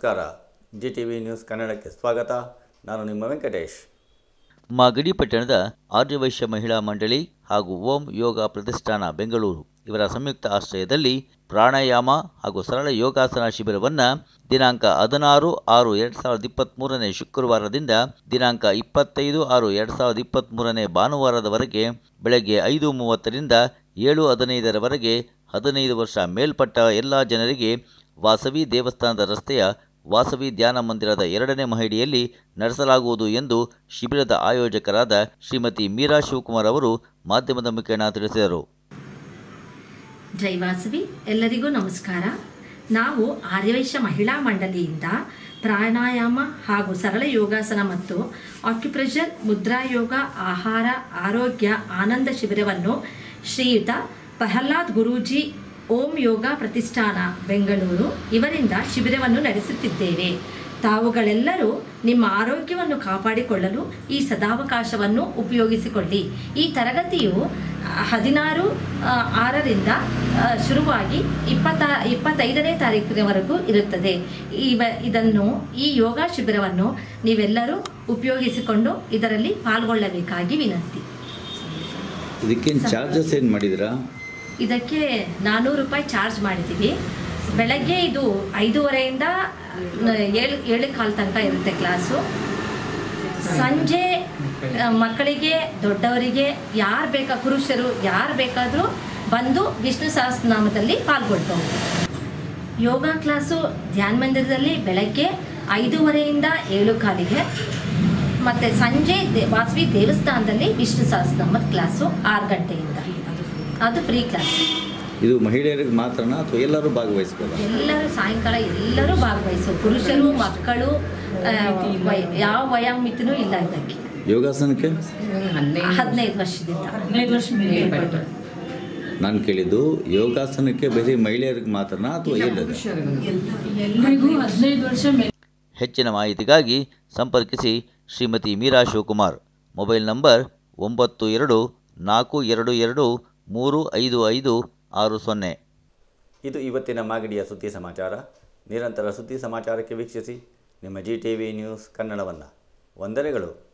ನಮಸ್ಕಾರ G T V news ಕನ್ನಡಕ್ಕೆ ಸ್ವಾಗತ ನಾನು ನಿಮ್ಮ ವೆಂಕಟೇಶ್ ಮಾಗಡಿ ಪಟ್ಟಣದ ಆರ್ಯವೈಶ್ಯ ಮಹಿಳಾ ಮಂಡಳಿ ಹಾಗೂ ಓಂ ಯೋಗ ಪ್ರತಿಷ್ಠಾನ ಬೆಂಗಳೂರು ಇವರ ಸಂಯುಕ್ತ ಆಶ್ರಯದಲ್ಲಿ ಪ್ರಾಣಾಯಾಮ ಹಾಗೂ ಸರಳ ಯೋಗಾಸನ ಶಿಬಿರವನ್ನು ದಿನಾಂಕ ಹದಿನಾರು ಆರು ಎರಡು ಸಾವಿರದ ಇಪ್ಪತ್ತ್ಮೂರನೇ ಶುಕ್ರವಾರದಿಂದ ದಿನಾಂಕ ಇಪ್ಪತ್ತೈದು ಆರು ಎರಡು ಸಾವಿರದ ಇಪ್ಪತ್ತ್ಮೂರನೇ ಭಾನುವಾರದವರೆಗೆ ಬೆಳಗ್ಗೆ ಐದು ಮೂವತ್ತರಿಂದ ಏಳು ಹದಿನೈದರವರೆಗೆ ಹದಿನೈದು ವರ್ಷ ಮೇಲ್ಪಟ್ಟ ಎಲ್ಲ ಜನರಿಗೆ ವಾಸವಿ ದೇವಸ್ಥಾನದ ರಸ್ತೆಯ ವಾಸವಿ ಧ್ಯಾನ ಮಂದಿರದ ಎರಡನೇ ಮಹಡಿಯಲ್ಲಿ ನಡೆಸಲಾಗುವುದು ಎಂದು ಶಿಬಿರದ ಆಯೋಜಕರಾದ ಶ್ರೀಮತಿ ಮೀರಾ ಶಿವಕುಮಾರ್ ಅವರು ಮಾಧ್ಯಮದ ಮುಖೇನ ತಿಳಿಸಿದರು ಜೈ ವಾಸವಿ ಎಲ್ಲರಿಗೂ ನಮಸ್ಕಾರ ನಾವು ಆರ್ಯವೈಶ್ಯ ಮಹಿಳಾ ಮಂಡಳಿಯಿಂದ ಪ್ರಾಣಾಯಾಮ ಹಾಗೂ ಸರಳ ಯೋಗಾಸನ ಮತ್ತು ಆಕ್ಯುಪ್ರೆಷರ್ ಮುದ್ರಾಯೋಗ ಆಹಾರ ಆರೋಗ್ಯ ಆನಂದ ಶಿಬಿರವನ್ನು ಶ್ರೀಯುತ ಪ್ರಹ್ಲಾದ್ ಗುರೂಜಿ ಓಂ ಯೋಗ ಪ್ರತಿಷ್ಠಾನ ಬೆಂಗಳೂರು ಇವರಿಂದ ಶಿಬಿರವನ್ನು ನಡೆಸುತ್ತಿದ್ದೇವೆ ತಾವುಗಳೆಲ್ಲರೂ ನಿಮ್ಮ ಆರೋಗ್ಯವನ್ನು ಕಾಪಾಡಿಕೊಳ್ಳಲು ಈ ಸದಾವಕಾಶವನ್ನು ಉಪಯೋಗಿಸಿಕೊಳ್ಳಿ ಈ ತರಗತಿಯು ಹದಿನಾರು ಆ, ಆರರಿಂದ ಆ, ಶುರುವಾಗಿ ಇಪ್ಪತ್ತ ಇಪ್ಪತ್ತೈದನೇ ತಾರೀಕಿನವರೆಗೂ ಇರುತ್ತದೆ ಇವ ಇದನ್ನು ಈ ಯೋಗ ಶಿಬಿರವನ್ನು ನೀವೆಲ್ಲರೂ ಉಪಯೋಗಿಸಿಕೊಂಡು ಇದರಲ್ಲಿ ಪಾಲ್ಗೊಳ್ಳಬೇಕಾಗಿ ವಿನಂತಿ ಇದಕ್ಕೇನು ಚಾರ್ಜಸ್ ಏನು ಮಾಡಿದಿರಾ ಇದಕ್ಕೆ ನಾನ್ನೂರು ರೂಪಾಯಿ ಚಾರ್ಜ್ ಮಾಡಿದ್ದೀವಿ ಬೆಳಗ್ಗೆ ಇದು ಐದೂವರೆಯಿಂದ ನ- ಏಳು ಏಳು ಕಾಲು ತನಕ ಇರುತ್ತೆ ಕ್ಲಾಸು ಸಂಜೆ ಆ, ಮಕ್ಕಳಿಗೆ ದೊಡ್ಡವರಿಗೆ ಯಾರು ಬೇಕಾ ಪುರುಷರು ಯಾರು ಬೇಕಾದರೂ ಬಂದು ವಿಷ್ಣು ಸಹಸ್ರನಾಮದಲ್ಲಿ ಪಾಲ್ಗೊಳ್ಬಹುದು ಯೋಗ ಕ್ಲಾಸು ಧ್ಯಾನ ಮಂದಿರದಲ್ಲಿ ಬೆಳಗ್ಗೆ ಐದೂವರೆಯಿಂದ ಏಳು ಕಾಲಿಗೆ ಮತ್ತು ಸಂಜೆ ದೇ ವಾಸವಿ ದೇವಸ್ಥಾನದಲ್ಲಿ ವಿಷ್ಣು ಸಹಸ್ರನಾಮದ ಕ್ಲಾಸು ಆರು ಗಂಟೆಯಿಂದ ಅದು ಫ್ರೀ ಕ್ಲಾಸ್ ಇದು ಮಹಿಳೆಯರಿಗೆ ಮಾತ್ರನಾ ಅಥವಾ ಎಲ್ಲರೂ ಭಾಗವಹಿಸ್ಬೋದಾ ಎಲ್ಲರೂ ಸಾಯಂಕಾಲ ಎಲ್ಲರೂ ಭಾಗವಹಿಸು ಪುರುಷರು ಮಕ್ಕಳು ಆ, ವಯ- ಯಾವ ವಯೋಮಿತಿನೂ ಇಲ್ಲ ಇದಕ್ಕೆ ಯೋಗಾಸನಕ್ಕೆ ಹದಿನೈದು ವರ್ಷದಿಂದ ಹದಿನೈದು ವರ್ಷ ಮೇಲ್ಪಟ್ಟು ನಾನು ಕೇಳಿದ್ದು ಯೋಗಾಸನಕ್ಕೆ ಬರೀ ಮಹಿಳೆಯರಿಗೆ ಮಾತ್ರನಾ ಅಥವಾ ಎಲ್ಲರೂ ಎಲ್ರಿಗೂ ಹದಿನೈದು ವರ್ಷ ಮೇಲೆ ಹೆಚ್ಚಿನ ಮಾಹಿತಿಗಾಗಿ ಸಂಪರ್ಕಿಸಿ ಶ್ರೀಮತಿ ಮೀರಾ ಶಿವಕುಮಾರ್ ಮೊಬೈಲ್ ನಂಬರ್ ಒಂಬತ್ತು ಎರಡು ನಾಲ್ಕು ಎರಡು ಎರಡು ಮೂರು ಐದು ಐದು ಆರು ಸೊನ್ನೆ ಇದು ಇವತ್ತಿನ ಮಾಗಡಿಯ ಸುದ್ದಿ ಸಮಾಚಾರ ನಿರಂತರ ಸುದ್ದಿ ಸಮಾಚಾರಕ್ಕೆ ವೀಕ್ಷಿಸಿ ನಿಮ್ಮ ಜಿ ಟಿ ವಿ ನ್ಯೂಸ್ ಕನ್ನಡವನ್ನು ವಂದನೆಗಳು